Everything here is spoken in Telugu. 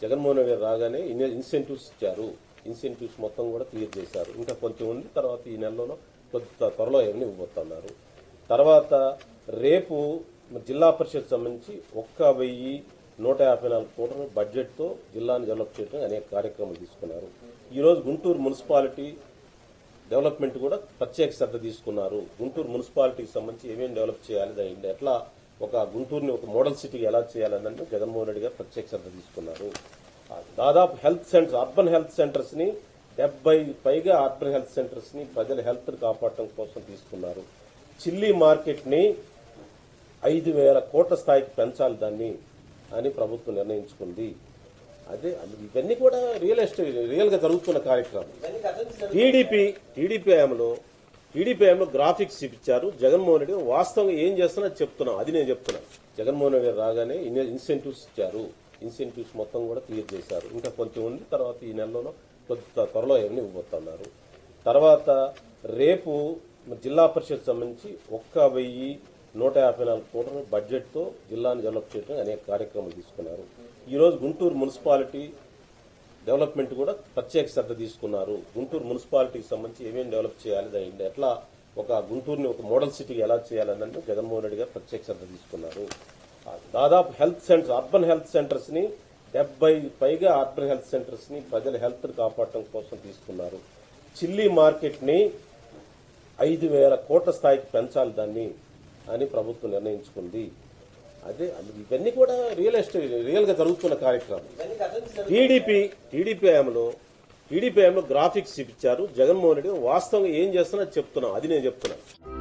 జగన్మోహన్ రెడ్డి గారు రాగానే ఇన్- ఇన్సెంటివ్స్ ఇచ్చారు ఇన్సెంటివ్స్ మొత్తం కూడా క్లియర్ చేశారు ఇంకా కొంచెం ఉంది తర్వాత ఈ నెలలోనో కొద్ది త్వరలో ఏమని ఇవ్వబోతున్నారు తర్వాత రేపు జిల్లా పరిషత్ సంబంధించి ఒక్క వెయ్యి నూట యాభై నాలుగు కోట్ల బడ్జెట్తో జిల్లాను డెవలప్ చేయడం అనేక కార్యక్రమాలు తీసుకున్నారు ఈరోజు గుంటూరు మున్సిపాలిటీ డెవలప్మెంట్ కూడా ప్రత్యేక శ్రద్ధ తీసుకున్నారు గుంటూరు మున్సిపాలిటీకి సంబంధించి ఏమేమి డెవలప్ చేయాలి దాన్ని ఎట్లా ఒక గుంటూరుని ఒక మోడల్ సిటీకి ఎలా చేయాలన్నట్టు జగన్మోహన్ రెడ్డి గారు ప్రత్యేక శ్రద్ధ తీసుకున్నారు దాదాపు health centres urban health centres ని డెబ్బై పైగా అర్బన్ హెల్త్ సెంటర్స్ ని ప్రజల హెల్త్ కాపాడటం కోసం తీసుకున్నారు చిల్లీ మార్కెట్ ని ఐదు వేల కోట్ల స్థాయికి పెంచాలి దాన్ని అని ప్రభుత్వం నిర్ణయించుకుంది అదే ఇవన్నీ కూడా రియల్ ఎస్టేట్ రియల్ గా జరుగుతున్న కార్యక్రమం టీడీపీ టీడీపీ హయాంలో టీడీపీ హయాంలో గ్రాఫిక్స్ ఇప్పించారు జగన్మోహన్ రెడ్డి గారు వాస్తవంగా ఏం చేస్తున్నా చెప్తున్నాం అది నేను చెప్తున్నాను జగన్మోహన్ రెడ్డి గారు రాగానే ఇన్- ఇన్సెంటివ్స్ ఇచ్చారు ఇన్సెంటివ్స్ మొత్తం కూడా క్లియర్ చేశారు ఇంకా కొంచెం ఉంది తర్వాత ఈ నెలలోనో కొద్ది త్వరలో ఏమని ఇవ్వబోతున్నారు తర్వాత రేపు జిల్లా పరిషత్ సంబంధించి ఒక్క వెయ్యి నూట యాభై నాలుగు కోట్ల బడ్జెట్తో జిల్లాను డెవలప్ చేయడం అనేక కార్యక్రమాలు తీసుకున్నారు ఈరోజు గుంటూరు మున్సిపాలిటీ డెవలప్మెంట్ కూడా ప్రత్యేక శ్రద్ధ తీసుకున్నారు గుంటూరు మున్సిపాలిటీకి సంబంధించి ఏమేమి డెవలప్ చేయాలి దాన్ని ఎట్లా ఒక గుంటూరుని ఒక మోడల్ సిటీకి ఎలా చేయాలన్నట్టు జగన్మోహన్ రెడ్డి గారు ప్రత్యేక శ్రద్ధ తీసుకున్నారు దాదాపు health centres urban health centres ని డెబ్బై పైగా అర్బన్ హెల్త్ సెంటర్స్ ని ప్రజల హెల్త్ కాపాడటం కోసం తీసుకున్నారు చిల్లీ మార్కెట్ ని ఐదు వేల కోట్ల స్థాయికి పెంచాలి దాన్ని అని ప్రభుత్వం నిర్ణయించుకుంది అదే ఇవన్నీ కూడా రియల్ ఎస్టేట్ రియల్ గా జరుగుతున్న కార్యక్రమం టీడీపీ టీడీపీ హయాంలో టీడీపీ హయాంలో గ్రాఫిక్స్ ఇప్పించారు జగన్మోహన్ రెడ్డి గారు వాస్తవంగా ఏం చేస్తున్నా చెప్తున్నాం అది నేను చెప్తున్నాను